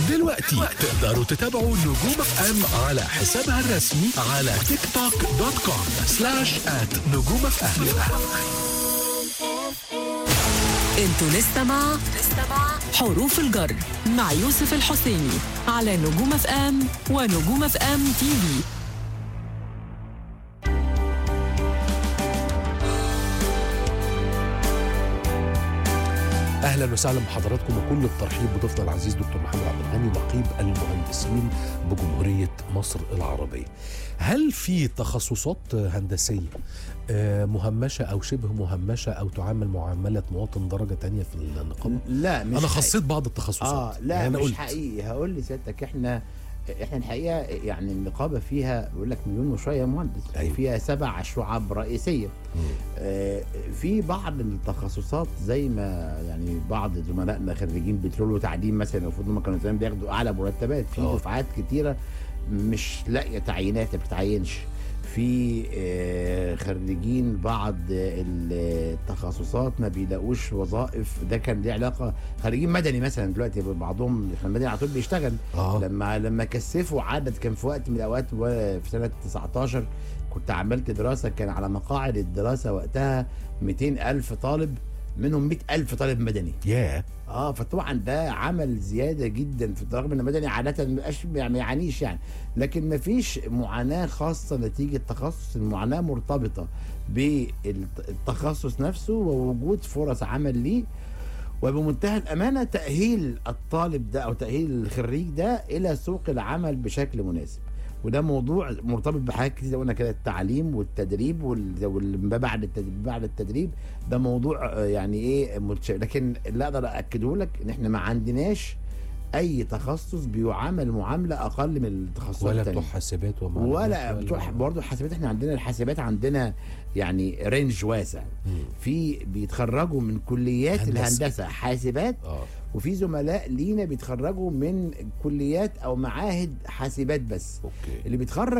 دلوقتي تقدروا تتابعوا نجوم اف ام على حسابها الرسمي على تيك توك دوت كوم سلاش ات نجوم اف ام انتوا لسه مع حروف الجر مع يوسف الحسيني على نجوم اف ام ونجوم اف ام تي في اهلا وسهلا بحضراتكم وكل الترحيب بضيفنا العزيز دكتور محمد عبد الغني نقيب المهندسين بجمهوريه مصر العربيه. هل في تخصصات هندسيه آه، مهمشه او شبه مهمشه او تعامل معامله مواطن درجه تانية في النقابه؟ لا مش انا حقيقي. خصيت بعض التخصصات اه لا يعني انا مش قلت حقيقي هقول لسيادتك احنا احنا الحقيقه يعني النقابه فيها بيقول لك مليون وشويه مهندس أيوة. فيها سبع شعب رئيسيه آه في بعض التخصصات زي ما يعني بعض زملائنا خريجين بترول وتعدين مثلا المفروض هم كانوا زمان بياخدوا اعلى مرتبات في آه. دفعات كتيره مش لاقيه تعيينات ما بتتعينش في آه، خريجين بعض التخصصات ما بيلاقوش وظائف ده كان ليه علاقه خريجين مدني مثلا دلوقتي بعضهم في المدني على طول بيشتغل اه لما لما كثفوا عدد كان في وقت من الاوقات و- في سنه 19 كنت عملت دراسه كان على مقاعد الدراسه وقتها 200 الف طالب منهم 100 الف طالب مدني ياه اه فطبعا ده عمل زياده جدا في رغم ان المدني عاده ما بيبقاش- ما يعانيش يعني لكن ما فيش معاناه خاصه نتيجه تخصص المعاناه مرتبطه بالتخصص نفسه ووجود فرص عمل ليه وبمنتهى الامانه تاهيل الطالب ده او تاهيل الخريج ده الى سوق العمل بشكل مناسب وده موضوع مرتبط بحاجات كتير زي ما قلنا كده التعليم والتدريب وال- وما بعد التدريب بعد التدريب ده موضوع آه، يعني ايه متش... لكن اللي اقدر اكده لك ان احنا ما عندناش اي تخصص بيعامل معامله اقل من التخصصات ولا التانية. بتوع حاسبات ومعلومات ولا بتوع برضه الحاسبات احنا عندنا الحاسبات عندنا يعني رينج واسع مم. في بيتخرجوا من كليات هندسة. الهندسه حاسبات اه وفي زملاء لينا بيتخرجوا من كليات او معاهد حاسبات بس اوكي اللي بيتخرج